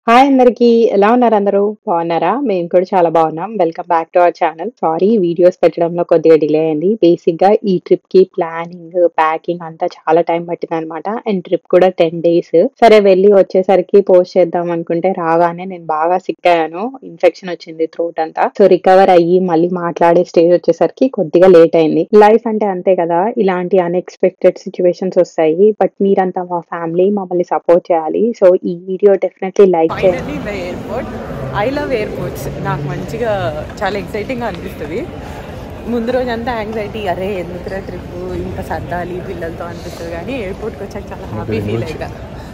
Hi అందరికీ. ఎలా ఉన్నారు అందరూ? బాగున్నారా? మేము కూడా చాలా బాగున్నాం. Welcome back to our channel. Sorry videos పెట్టడంలో కొద్దిగా డిలే అయింది. బేసిక్‌గా ఈ ట్రిప్‌కి ప్లానింగ్, ప్యాకింగ్ అంతా చాలా టైం పట్టిందనమాట. అండ్ ట్రిప్ కూడా 10 డేస్. సరే వెళ్లి వచ్చేసరికి పోస్ట్ చేద్దాం అనుకుంటే రాగానే నేను బాగా సిక్ అయ్యాను. ఇన్ఫెక్షన్ వచ్చింది థ్రోట్ అంతా. సో రికవర్ అయ్యి మళ్ళీ మాట్లాడే స్టేజ్ వచ్చేసరికి కొద్దిగా లేట్ అయింది. లైఫ్ అంటే అంతే కదా! ఇలాంటి అన్‌ఎక్స్‌పెక్టెడ్ సిట్యుయేషన్స్ వస్తాయి. బట్ మీరంతా మా ఫ్యామిలీ మమ్మల్ని సపోర్ట్ చేయాలి. సో ఈ వీడియో డెఫినెట్లీ లైక్ చేయండి. Finally the airport I love airports నాకు మంచిగా చాలా ఎక్సైటింగ్గా అనిపిస్తుంది ముందు రోజంతా యాంగ్జైటీ అరే ఎందుకురా ట్రిప్ ఇంకా సర్దాలి పిల్లలతో అనిపిస్తుంది కానీ ఎయిర్పోర్ట్కి వచ్చాక చాలా హ్యాపీ ఫీల్ అయ్యా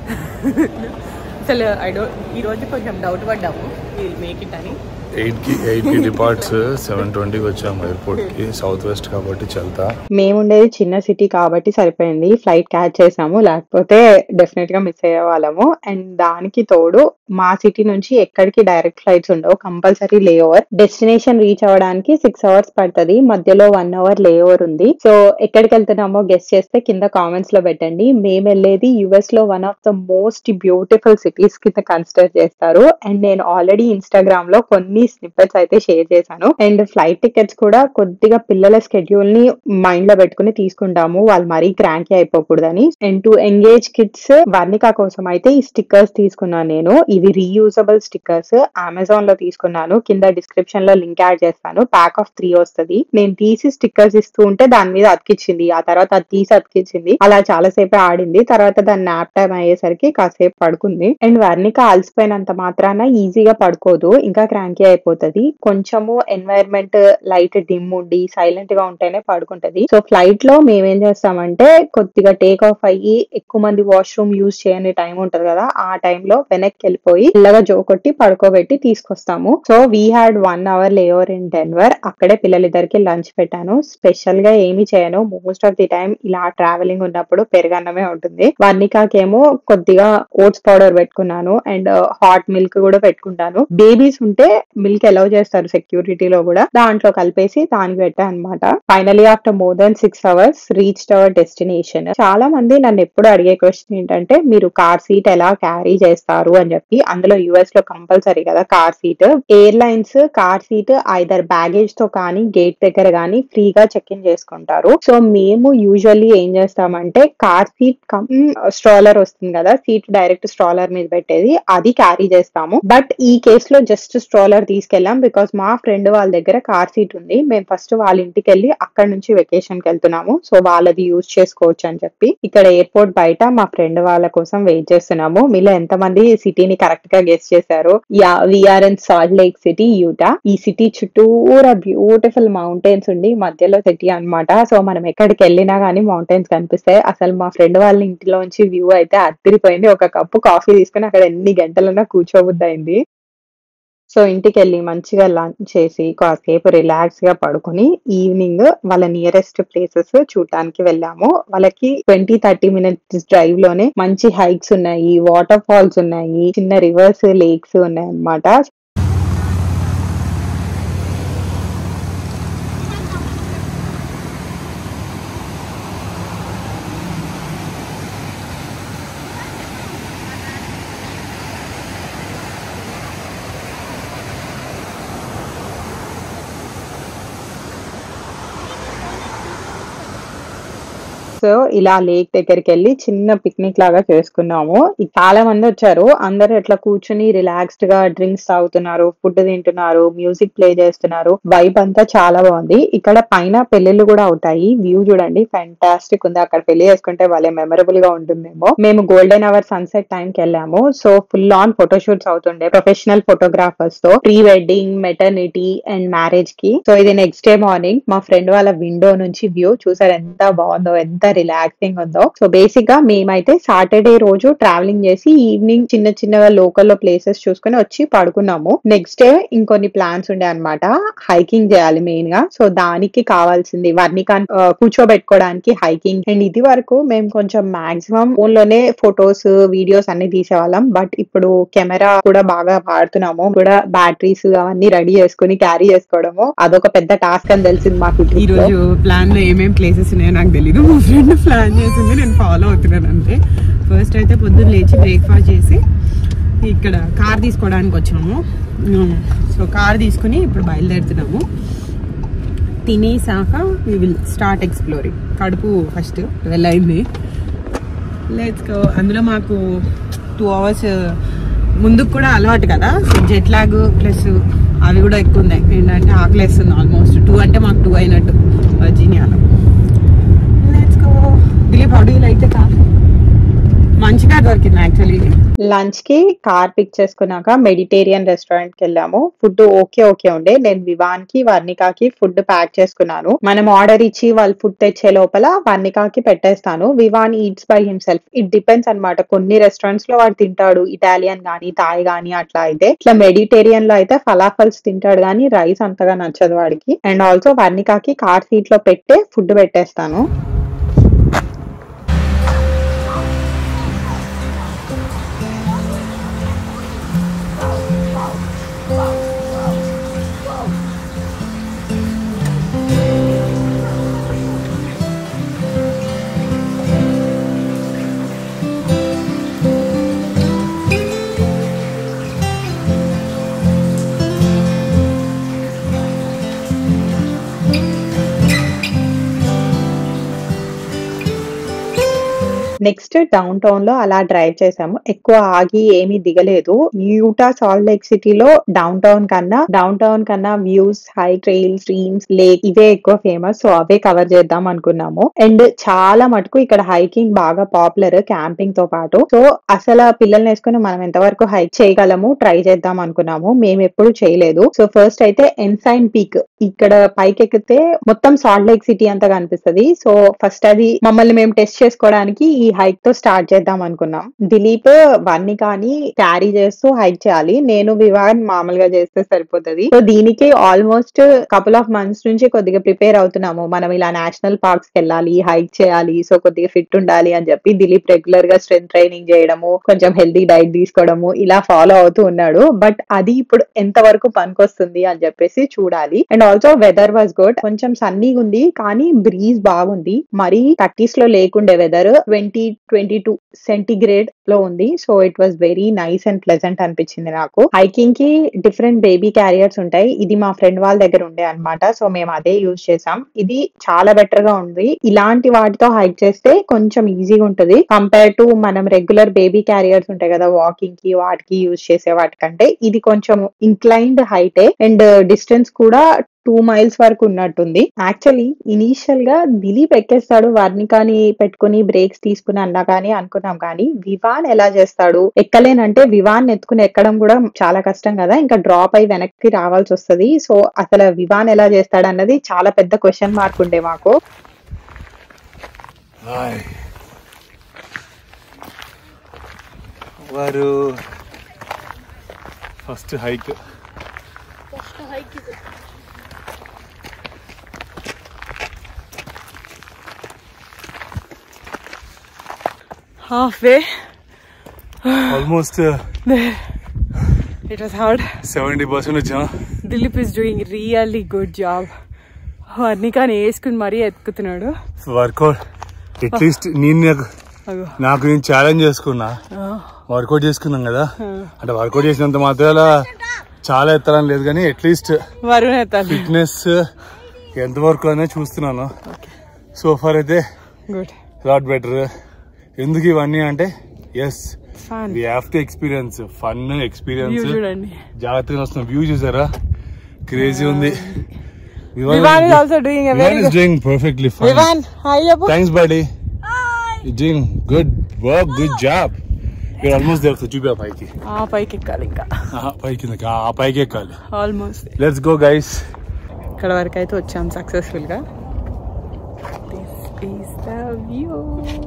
అసలు ఐ డోంట్ ఈరోజు కొంచెం డౌట్ పడ్డాము విల్ మేక్ ఇట్ అని ఎయిట్కి ఎయిట్కి డిపార్ట్స్ సెవెన్ ట్వంటీకి వచ్చాము ఎయిర్పోర్ట్కి సౌత్ వెస్ట్ కాబట్టి చల్తా మేముండేది చిన్న సిటీ కాబట్టి సరిపోయింది. ఫ్లైట్ క్యాచ్ చేసాము. లేకపోతే డెఫినిట్‌గా మిస్ అయ్యేవాళ్ళము. అండ్ దానికి తోడు మా సిటీ నుంచి ఎక్కడికి డైరెక్ట్ ఫ్లైట్స్ ఉండవు. Compulsory layover. Destination reach అవ్వడానికి 6 అవర్స్ పడతది. మధ్యలో 1 అవర్ లే ఓవర్ ఉంది. సో ఎక్కడికెళ్తున్నామో గెస్ చేస్తే కింద కామెంట్స్‌లో పెట్టండి. మేమెళ్ళేది యూఎస్‌లో one of the most beautiful cities కింద కన్సిడర్ చేస్తారు. అండ్ నేను ఆల్రెడీ ఇన్‌స్టాగ్రామ్‌లో కొన్ని స్నిప్పెట్స్ అయితే షేర్ చేశాను. అండ్ ఫ్లైట్ టికెట్స్ కూడా కొద్దిగా పిల్లల షెడ్యూల్‌ని మైండ్‌లో పెట్టుకొని తీసుకుంటాము. వాళ్ళు మరీ క్రాంకీ అయిపోకూడదని. And to engage kids Varnika కోసం అయితే ఈ స్టిక్కర్స్ తీసుకున్నాను నేను. ఇవి రీయూజబుల్ స్టిక్కర్స్. అమెజాన్‌లో తీసుకున్నాను. కింద డిస్క్రిప్షన్‌లో లింక్ యాడ్ చేస్తాను. ప్యాక్ ఆఫ్ 3 వస్తది. నేను తీసి స్టిక్కర్స్ ఇస్తూ ఉంటే దాని మీద అతికిచ్చింది. ఆ తర్వాత అది తీసి అతికిచ్చింది. అలా చాలా సేపే ఆడింది. తర్వాత దాని న్యాప్ టైమ్ అయ్యేసరికి కాసేపు పడుకుంది. అండ్ వర్ణిక అలసిపోయినంత మాత్రాన ఈజీగా పడుకోదు. ఇంకా క్రాంకీ అయిపోతది. కొంచెము ఎన్వైర్న్‌మెంట్ లైట్ డిమ్ ఉండి సైలెంట్ గా ఉంటేనే పడుకుంటది. సో ఫ్లైట్ లో మేమేం చేస్తామంటే కొద్దిగా టేక్ ఆఫ్ అయ్యి ఎక్కువ మంది వాష్‌రూమ్ యూజ్ చేయని టైం ఉంటది కదా! ఆ టైంలో వెనక్కి వెళ్ళిపోయి మెల్లగా జో కొట్టి పడుకోబెట్టి తీసుకొస్తాము. So we had 1 hour layover in Denver. అక్కడే పిల్లలిద్దరికి లంచ్ పెట్టాను. స్పెషల్ గా ఏమి చేయను. మోస్ట్ ఆఫ్ ది టైమ్ ఇలా ట్రావెలింగ్ ఉన్నప్పుడు పెరుగన్నమే ఉంటుంది. వర్ణికకేమో కొద్దిగా ఓట్స్ పౌడర్ పెట్టుకున్నాను. అండ్ హాట్ మిల్క్ కూడా పెట్టుకుంటాను. బేబీస్ ఉంటే మిల్క్ అలౌ చేస్తారు సెక్యూరిటీలో కూడా. దాంట్లో కలిపేసి దానికి పెట్టా అన్నమాట. Finally after more than 6 hours reached our destination. చాలా మంది నన్ను ఎప్పుడు అడిగే క్వశ్చన్ ఏంటంటే మీరు కార్ సీట్ ఎలా క్యారీ చేస్తారు అని చెప్పి. అందులో యూఎస్ లో కంపల్సరీ కదా car seat. Airlines car seat either baggage తో కానీ గేట్ దగ్గర గానీ ఫ్రీగా చెక్ ఇన్ చేసుకుంటారు. సో మేము యూజువల్లీ ఏం చేస్తామంటే కార్ సీట్ కమ్ స్ట్రాలర్ వస్తుంది కదా! సీట్ డైరెక్ట్ స్ట్రాలర్ మీద పెట్టేది. అది క్యారీ చేస్తాము. బట్ ఈ కేస్ లో జస్ట్ స్ట్రాలర్ తీసుకెళ్ళాం. బికాస్ మా ఫ్రెండ్ వాళ్ళ దగ్గర కార్ సీట్ ఉంది. మేము ఫస్ట్ వాళ్ళ ఇంటికెళ్ళి అక్కడ నుంచి వెకేషన్ కి వెళ్తున్నాము. సో వాళ్ళది యూజ్ చేసుకోవచ్చు అని చెప్పి. ఇక్కడ ఎయిర్పోర్ట్ బయట మా ఫ్రెండ్ వాళ్ళ కోసం వెయిట్ చేస్తున్నాము. మీలో ఎంతమంది సిటీని కరెక్ట్ గా గెస్ చేశారు? Yeah! We are in Salt Lake City Utah. ఈ సిటీ చుట్టూరా బ్యూటిఫుల్ మౌంటైన్స్ ఉండి మధ్యలో సిటీ అన్నమాట. సో మనం ఎక్కడికి వెళ్ళినా గానీ మౌంటైన్స్ కనిపిస్తాయి. అసలు మా ఫ్రెండ్ వాళ్ళ ఇంటిలోంచి వ్యూ అయితే అదిరిపోయింది. ఒక కప్పు కాఫీ తీసుకొని అక్కడ ఎన్ని గంటలన్నా కూర్చోబుద్దయింది. సో ఇంటికెళ్ళి మంచిగా లంచ్ చేసి కాసేపు రిలాక్స్‌గా పడుకొని ఈవినింగ్ వాళ్ళ నియరెస్ట్ ప్లేసెస్ చూడటానికి వెళ్ళాము. వాళ్ళకి 20, 30 మినిట్స్ డ్రైవ్ లోనే మంచి హైక్స్ ఉన్నాయి. వాటర్ ఫాల్స్ ఉన్నాయి. చిన్న రివర్స్, లేక్స్ ఉన్నాయన్నమాట. సో ఇలా లేక్ దగ్గరికెళ్ళి చిన్న పిక్నిక్ లాగా చేసుకున్నాము. చాలా మంది వచ్చారు. అందరూ ఇట్లా కూర్చొని రిలాక్స్డ్ గా డ్రింక్స్ తాగుతున్నారు. ఫుడ్ తింటున్నారు. మ్యూజిక్ ప్లే చేస్తున్నారు. వైబ్ అంతా చాలా బాగుంది. ఇక్కడ పైన పెళ్ళిళ్ళు కూడా అవుతాయి. వ్యూ చూడండి ఫెంటాస్టిక్ ఉంది. అక్కడ పెళ్లి చేసుకుంటే భలే మెమరబుల్ గా ఉంటుందేమో. మేము గోల్డెన్ అవర్ సన్సెట్ టైం కి వెళ్ళాము. So full on photo shoots అవుతుండే ప్రొఫెషనల్ ఫోటోగ్రాఫర్స్ తో pre wedding, maternity and marriage కి. సో ఇది నెక్స్ట్ డే మార్నింగ్ మా ఫ్రెండ్ వాళ్ళ విండో నుంచి వ్యూ చూసారు ఎంత బాగుందో ఎంత రిలాక్సింగ్ ఉందో. సో బేసిక్ గా మేమైతే సాటర్డే రోజు ట్రావెలింగ్ చేసి ఈవినింగ్ చిన్న చిన్నగా లోకల్ లో ప్లేసెస్ చూసుకొని వచ్చి పడుకున్నాము. నెక్స్ట్ డే ఇంకొన్ని ప్లాన్స్ ఉండే అన్నమాట. హైకింగ్ చేయాలి మెయిన్ గా. సో దానికి కావాల్సింది వర్ణిక కూర్చోబెట్టుకోవడానికి హైకింగ్ అండ్ ఇది వరకు మేము కొంచెం మాక్సిమం ఫోన్ లోనే ఫొటోస్, వీడియోస్ అన్ని తీసేవాళ్ళం. బట్ ఇప్పుడు కెమెరా కూడా బాగా వాడుతున్నాము. కూడా బ్యాటరీస్ అవన్నీ రెడీ చేసుకొని క్యారీ చేసుకోవడము అదొక పెద్ద టాస్క్ అని తెలిసింది మాకు ఈ ఈ trip లో. రోజు ప్లాన్ లో ఏమేం ప్లేసెస్ ఉన్నాయో నాకు తెలీదు మా ఫ్రెండ్ ప్లాన్ చేసింది నేను ఫాలో అవుతున్నాను అంతే ఫస్ట్ అయితే పొద్దున్న లేచి బ్రేక్ఫాస్ట్ చేసి ఇక్కడ కార్ తీసుకోవడానికి వచ్చాము సో కార్ తీసుకుని ఇప్పుడు బయలుదేరుతున్నాము తినేసాక వి విల్ స్టార్ట్ ఎక్స్ప్లోరింగ్ కడుపు ఫస్ట్ ట్వెల్వ్ అయింది లెట్స్ గో అందులో మాకు టూ అవర్స్ ముందుకు కూడా అలవాటు కదా సో జెట్ లాగ్ ప్లస్ అవి కూడా ఎక్కువ ఉన్నాయి ఏంటంటే ఆకలేస్తుంది ఆల్మోస్ట్ టూ అంటే మాకు టూ అయినట్టు వర్జీనియాలో let's go Dilip how do like the car మంచిగా దొరికింది యాక్చువల్లీ లంచ్ కి కార్ పిక్ చేసుకున్నాక మెడిటేరియన్ రెస్టారెంట్ కి వెళ్ళాము ఫుడ్ ఓకే ఓకే ఉండే నేను వివాన్ కి వర్ణికాకి ఫుడ్ ప్యాక్ చేసుకున్నాను మనం ఆర్డర్ ఇచ్చి వాళ్ళు ఫుడ్ తెచ్చే లోపల వర్ణికాకి పెట్టేస్తాను Vivaan eats by himself it depends అన్నమాట కొన్ని రెస్టారెంట్స్ లో వాడు తింటాడు ఇటాలియన్ గానీ థాయ్ గానీ అట్లా అయితే ఇట్లా మెడిటేరియన్ లో అయితే ఫలాఫల్స్ తింటాడు కానీ రైస్ అంతగా నచ్చదు వాడికి అండ్ ఆల్సో వర్ణికాకి కార్ సీట్ లో పెట్టే ఫుడ్ పెట్టేస్తాను నెక్స్ట్ డౌన్ టౌన్ లో అలా డ్రైవ్ చేసాము ఎక్కువ ఆగి ఏమీ దిగలేదు యూటా సాల్ట్ లేక్ సిటీలో డౌన్ టౌన్ కన్నా డౌన్ టౌన్ కన్నా views high trail streams lake ఇవే ఎక్కువ ఫేమస్ సో అవే కవర్ చేద్దాం అనుకున్నాము అండ్ చాలా మటుకు ఇక్కడ హైకింగ్ బాగా పాపులర్ క్యాంపింగ్ తో పాటు సో అసలు పిల్లల్ని వేసుకుని మనం ఎంతవరకు హైక్ చేయగలము ట్రై చేద్దాం అనుకున్నాము మేము ఎప్పుడు చేయలేదు సో ఫస్ట్ అయితే ఎన్సైన్ పీక్ ఇక్కడ పైకి ఎక్కితే మొత్తం సాల్ట్ లేక్ సిటీ అంతా కనిపిస్తది సో ఫస్ట్ అది మమ్మల్ని మేము టెస్ట్ చేసుకోవడానికి ఈ హైక్ తో స్టార్ట్ చేద్దాం అనుకున్నాం దిలీప్ వన్ని కానీ క్యారీ చేస్తూ హైక్ చేయాలి నేను వివాన్ మామూలుగా చేస్తే సరిపోతది సో దీనికి ఆల్మోస్ట్ కపుల్ ఆఫ్ మంత్స్ నుంచి కొద్దిగా ప్రిపేర్ అవుతున్నాము మనం ఇలా నేషనల్ పార్క్స్ కి వెళ్ళాలి హైక్ చేయాలి సో కొద్దిగా ఫిట్ ఉండాలి అని చెప్పి దిలీప్ రెగ్యులర్ గా స్ట్రెంత్ ట్రైనింగ్ చేయడము కొంచెం హెల్తీ డైట్ తీసుకోవడము ఇలా ఫాలో అవుతూ ఉన్నాడు బట్ అది ఇప్పుడు ఎంత వరకు పనికొస్తుంది అని చెప్పేసి చూడాలి and also weather was good కొంచెం సన్నీగా ఉంది కానీ బ్రీజ్ బాగుంది మరి థర్టీస్ లో లేకుండే weather twenty twenty two centigrade లో ఉంది so it was very nice and pleasant అనిపించింది నాకు హైకింగ్ కి డిఫరెంట్ బేబీ క్యారియర్స్ ఉంటాయి ఇది మా ఫ్రెండ్ వాళ్ళ దగ్గర ఉండే అన్నమాట సో మేము అదే యూజ్ చేసాం ఇది చాలా బెటర్ గా ఉంది ఇలాంటి వాటితో హైక్ చేస్తే కొంచెం ఈజీగా ఉంటది కంపేర్ టు మనం రెగ్యులర్ బేబీ క్యారియర్స్ ఉంటాయి కదా వాకింగ్ కి వాటికి యూజ్ చేసే వాటికంటే ఇది కొంచెం ఇంక్లైన్డ్ హైటే అండ్ డిస్టెన్స్ కూడా టూ మైల్స్ వరకు ఉన్నట్టుంది యాక్చువల్లీ ఇనీషియల్ గా దిలీప్ ఎక్కేస్తాడు వర్ణికాని పెట్టుకుని బ్రేక్స్ తీసుకుని అన్నా కానీ అనుకున్నాం కానీ వివాన్ ఎలా చేస్తాడు ఎక్కలేనంటే వివాన్ ఎత్తుకుని ఎక్కడం కూడా చాలా కష్టం కదా ఇంకా డ్రాప్ అయి వెనక్కి రావాల్సి వస్తది సో అసలు వివాన్ ఎలా చేస్తాడు అన్నది చాలా పెద్ద క్వశ్చన్ మార్క్ ఉండే మాకు హాయ్ వారు first hike halfway almost it was hard seventy percent వచ్చాం Dilip is doing really good job అన్ని కానీ వేసుకుని మరీ ఎత్తుకుతున్నాడు వర్కౌట్ అట్లీస్ట్ నేను నాకు అగో నాకు నేను ఛాలెంజ్ చేసుకున్నా ఆ, వర్కౌట్ చేసుకున్నాం కదా ఆ. అంటే వర్కౌట్ చేసినంత మాత్రాల చాలా ఎత్తాలని లేదు కానీ అట్లీస్ట్ వరుణ్ ఎత్తాలి ఫిట్నెస్ ఎంతవరకు అనేది చూస్తున్నాను సో ఫర్ అయితే గుడ్ లాట్ బెటర్ ఎందుకు ఇవన్నీ అంటే is fun we have to experience fun view experience చూడండి జాగ్రత్తగా వస్తున్న వ్యూ చూసారా క్రేజీ ఉంది Vivaan is also doing a very good- doing perfectly fine Vivaan hi చెప్పు thanks buddy you doing good work good job మీరు ఆల్మోస్ట్ దేర్ చూపి ఆ పైకి ఆ పైకి ఎక్కాలి ఇంకా ఆహా, పైకి కిందకి. ఆ ఆ పైకి ఎక్కాలి ఆల్మోస్ట్ లెట్స్ గో గైస్ ఇక్కడ వరకు అయితే వచ్చాం సక్సెస్ఫుల్ గా దిస్ ఈస్ ద వ్యూ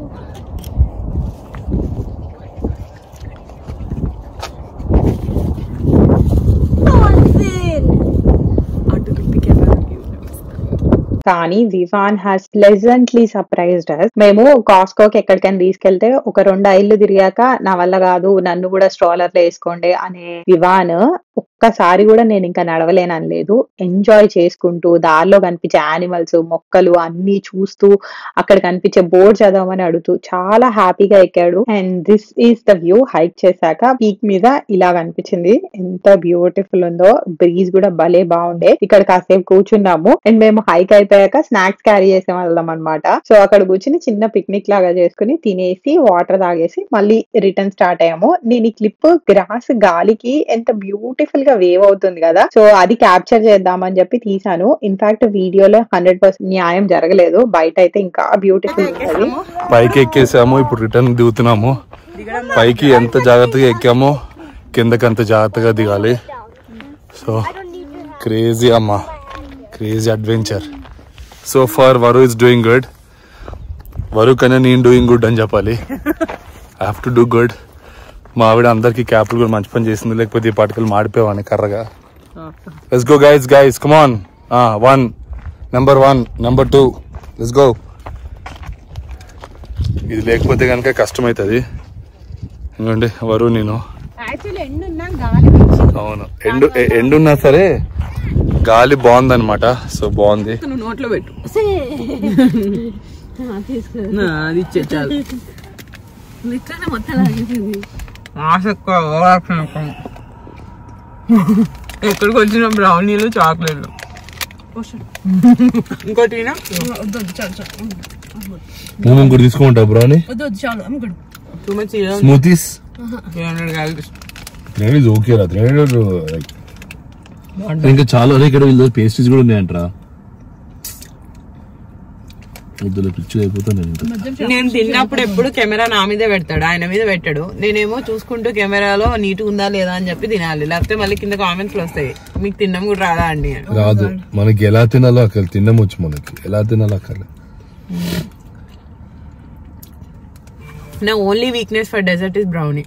అటు తిప్పి కెమెరా వ్యూ కానీ Vivaan has pleasantly surprised us మేము కాస్కోకి ఎక్కడికైనా తీసుకెళ్తే ఒక రెండు ఐళ్ళు తిరిగాక నా వల్ల కాదు నన్ను కూడా స్ట్రాలర్ లో వేసుకోండి అనే వివాన్ ఒక్కసారి కూడా నేను ఇంకా నడవలేనని లేదు ఎంజాయ్ చేసుకుంటూ దారిలో కనిపించే యానిమల్స్ మొక్కలు అన్ని చూస్తూ అక్కడ కనిపించే బోర్డ్ చదవమని అడుగుతూ చాలా హ్యాపీగా ఎక్కాడు and this is the view hike చేశాక పీక్ మీద ఇలా కనిపించింది ఎంత బ్యూటిఫుల్ ఉందో బ్రీజ్ కూడా భలే బాగుండే ఇక్కడ కాసేపు కూర్చున్నాము అండ్ మేము హైక్ అయిపోయాక స్నాక్స్ క్యారీ చేసే వాళ్ళం అనమాట సో అక్కడ కూర్చుని చిన్న పిక్నిక్ లాగా చేసుకుని తినేసి వాటర్ తాగేసి మళ్ళీ రిటర్న్ స్టార్ట్ అయ్యాము నేను ఈ క్లిప్ గ్రాస్ గాలికి ఎంత బ్యూటిఫుల్ గా వేవ్ అవుతుంది కదా సో అది క్యాప్చర్ చేద్దామని చెప్పి తీసాను ఇన్ఫాక్ట్ వీడియోలో హండ్రెడ్ పర్సెంట్ న్యాయం జరగలేదు బయట అయితే ఇంకా బ్యూటిఫుల్ ఉంటది పైకి ఎక్కేసాము ఇప్పుడు రిటర్న్ దిగుతున్నాము పైకి ఎంత జాగ్రత్తగా ఎక్కామో కిందకి అంత జాగ్రత్తగా దిగాలి సో క్రేజీ అమ్మా crazy adventure so far Varu is doing good Varu కన్నా నేను డూయింగ్ గుడ్ అని చెప్పాలి I have to do good మా ఆవిడ అందరికి క్యాప్లు కూడా మంచి పని చేసింది లేకపోతే ఈ పాటికలు మాడిపోయావని కర్రగా let's go guys guys come on one number one number two let's go ఇది లేకపోతే కనుక కష్టమవుతుంది ఎందుకంటే వరు నేను యాక్చువల్లీ ఎండ్ ఉన్నా గాలి అవును ఎండు ఎ- ఎండున్నా సరే గాలి బాగుందన్నమాట సో బాగుంది నువ్వు నోట్లో పెట్టు నా, అది ఇచ్చే చాలు ఆశ ఎక్కువ, ఓవరాక్షన్ ఎక్కువ. ఎక్కడికి వచ్చిన బ్రౌనీలు చాక్లెట్లు ఇంకోటి ఈయన? నువ్వు ఇంకోటి తీసుకుంటావు brownie Too much serious. Smoothies 300 calories. Three is okay రా త్రీ ఇంకా చాలా అదే ఇక్కడ వీళ్ళు పేస్ట్రీస్ కూడా ఉన్నాయంటరా వద్దులే పిచ్చి అయిపోతాను నేను ఇంకా. నేను తిన్నప్పుడు ఎప్పుడు కెమెరా నా మీదే పెడతాడు ఆయన మీద పెట్టాడు నేనేమో చూసుకుంటూ కెమెరాలో నీట్ ఉందా లేదా అని చెప్పి తినాలి లేకపోతే మళ్ళీ కింద కామెంట్స్ వస్తాయి మీకు తినడం కూడా రాదా అండి అని. రాదు మనకి ఎలా తినాలో అక్కడ తినవచ్చు మనకి ఎలా తినాలో అక్కడ నా only weakness for dessert is brownie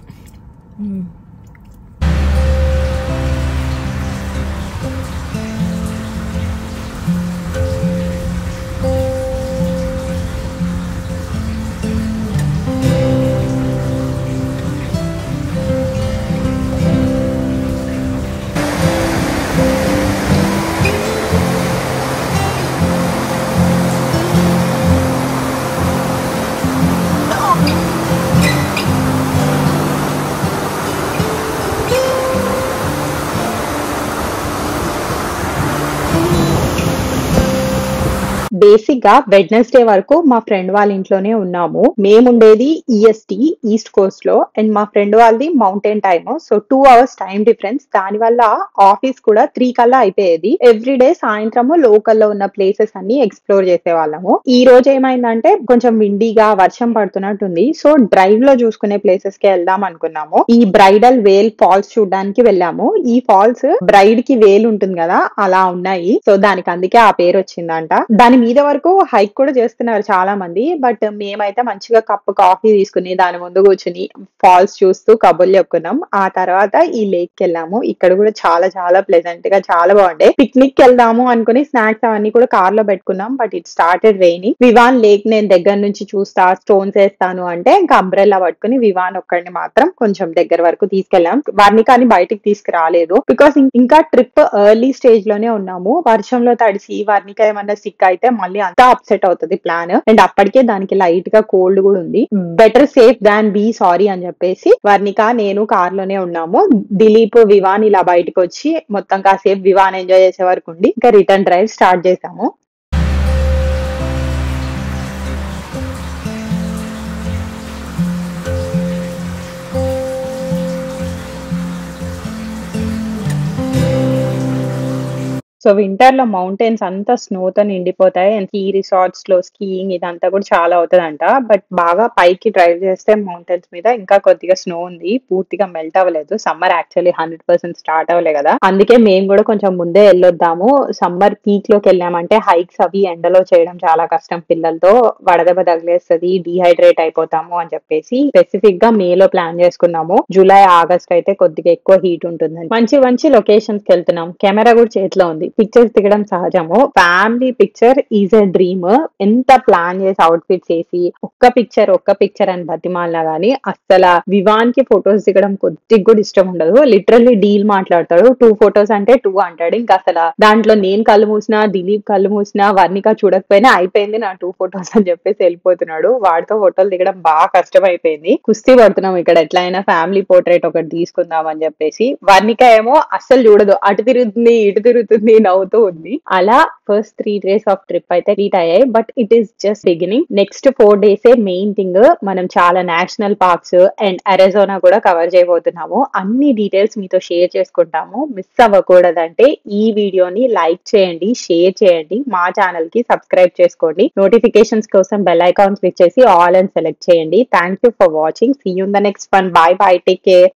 basic గా వెడ్నెస్డే వరకు మా ఫ్రెండ్ వాళ్ళ ఇంట్లోనే ఉన్నాము మేముండేది ఈఎస్టీ ఈస్ట్ కోస్ట్ లో అండ్ మా ఫ్రెండ్ వాళ్ళది mountain time so two hours time difference దాని వల్ల ఆఫీస్ కూడా త్రీ కల్లా అయిపోయేది ఎవ్రీ డే సాయంత్రము లోకల్ లో ఉన్న ప్లేసెస్ అన్ని ఎక్స్ప్లోర్ చేసేవాళ్ళము ఈ రోజు ఏమైందంటే కొంచెం విండీగా వర్షం పడుతున్నట్టుంది సో డ్రైవ్ లో చూసుకునే ప్లేసెస్ కి వెళ్దాం అనుకున్నాము ఈ బ్రైడల్ వేల్ ఫాల్స్ చూడడానికి వెళ్ళాము ఈ ఫాల్స్ బ్రైడ్ కి వేల్ ఉంటుంది కదా అలా ఉన్నాయి సో దానికి అందుకే ఆ పేరు వచ్చిందంట దాని మీద వరకు హైక్ కూడా చేస్తున్నారు చాలా మంది బట్ మేమైతే మంచిగా కప్పు కాఫీ తీసుకుని దాని ముందు కూర్చుని ఫాల్స్ చూస్తూ కబుర్లు చెప్పుకున్నాం ఆ తర్వాత ఈ లేక్ కి వెళ్ళాము ఇక్కడ కూడా చాలా చాలా ప్లెజెంట్ గా చాలా బాగుండే పిక్నిక్ కి వెళ్దాము అనుకుని స్నాక్స్ అవన్నీ కూడా కార్ లో పెట్టుకున్నాం but it started rainy Vivaan lake నేను దగ్గర నుంచి చూస్తా స్టోన్స్ వేస్తాను అంటే ఇంకా అంబ్రెల్లా పట్టుకుని వివాన్ ఒక్కడిని మాత్రం కొంచెం దగ్గర వరకు తీసుకెళ్ళాం వారిని కానీ బయటికి తీసుకురాలేదు బికాస్ ఇంకా ట్రిప్ ఎర్లీ స్టేజ్ లోనే ఉన్నాము వర్షంలో తడిసి వర్ణిక ఏమన్నా సిక్ అయితే మళ్ళీ అంతా అప్సెట్ అవుతుంది ప్లాన్ అండ్ అప్పటికే దానికి లైట్ గా కోల్డ్ కూడా ఉంది better safe than be sorry అని చెప్పేసి వర్ణిక నేను కార్ లోనే ఉన్నాము దిలీప్ వివాన్ ఇలా బయటకు వచ్చి మొత్తం కాసేపు వివాన్ ఎంజాయ్ చేసే వరకు ఉండి ఇంకా రిటర్న్ డ్రైవ్ స్టార్ట్ చేసాము సో వింటర్ లో మౌంటైన్స్ అంతా స్నోతో నిండిపోతాయి అండ్ ఈ రిసార్ట్స్ లో స్కీయింగ్ ఇదంతా కూడా చాలా అవుతుందంట బట్ బాగా పైకి డ్రైవ్ చేస్తే మౌంటైన్స్ మీద ఇంకా కొద్దిగా స్నో ఉంది పూర్తిగా మెల్ట్ అవ్వలేదు summer actually hundred percent start అవ్వలే కదా అందుకే మేము కూడా కొంచెం ముందే వెళ్ళొద్దాము సమ్మర్ పీక్ లోకి వెళ్ళామంటే హైక్స్ అవి ఎండలో చేయడం చాలా కష్టం పిల్లలతో వడదెబ్బ తగిలేస్తుంది డిహైడ్రేట్ అయిపోతాము అని చెప్పేసి స్పెసిఫిక్ గా మే లో ప్లాన్ చేసుకున్నాము జూలై ఆగస్ట్ అయితే కొద్దిగా ఎక్కువ హీట్ ఉంటుంది మంచి మంచి లొకేషన్స్ కి వెళ్తున్నాం కెమెరా కూడా చేతిలో ఉంది పిక్చర్స్ దిగడం సహజము family picture is a dream ఎంత ప్లాన్ చేసి అవుట్ ఫిట్స్ వేసి ఒక్క పిక్చర్ ఒక్క పిక్చర్ అని బతిమాలినా గానీ అస్సలు వివాన్ కి ఫొటోస్ దిగడం కొద్దిగా కూడా ఇష్టం ఉండదు లిటరల్లీ డీల్ మాట్లాడతాడు టూ ఫొటోస్ అంటే టూ అంటాడు ఇంకా అసలు దాంట్లో నేను కళ్ళు మూసినా దిలీప్ కళ్ళు మూసినా వర్ణిక చూడకపోయినా అయిపోయింది నా టూ ఫొటోస్ అని చెప్పేసి వెళ్ళిపోతున్నాడు వాడితో ఫోటోలు దిగడం బాగా కష్టం అయిపోయింది కుస్తీ పడుతున్నాం ఇక్కడ ఎట్లయినా ఫ్యామిలీ పోర్ట్రేట్ ఒకటి తీసుకుందాం అని చెప్పేసి వర్ణిక ఏమో అస్సలు చూడదు అటు తిరుగుతుంది ఇటు తిరుగుతుంది నవ్వుతూ ఉంది అలా first three days of trip అయితే రీట్ అయ్యాయి but it is just beginning next four days main thing మనం చాలా నేషనల్ పార్క్స్ అండ్ అరెజోనా కూడా కవర్ చేయబోతున్నాము అన్ని డీటెయిల్స్ మీతో షేర్ చేసుకుంటాము మిస్ అవ్వకూడదంటే ఈ వీడియోని లైక్ చేయండి షేర్ చేయండి మా ఛానల్ కి సబ్స్క్రైబ్ చేసుకోండి నోటిఫికేషన్స్ కోసం బెల్ ఐకాన్ క్లిక్ చేసి ఆల్ అండ్ సెలెక్ట్ చేయండి thank you for watching see you the next one bye bye take care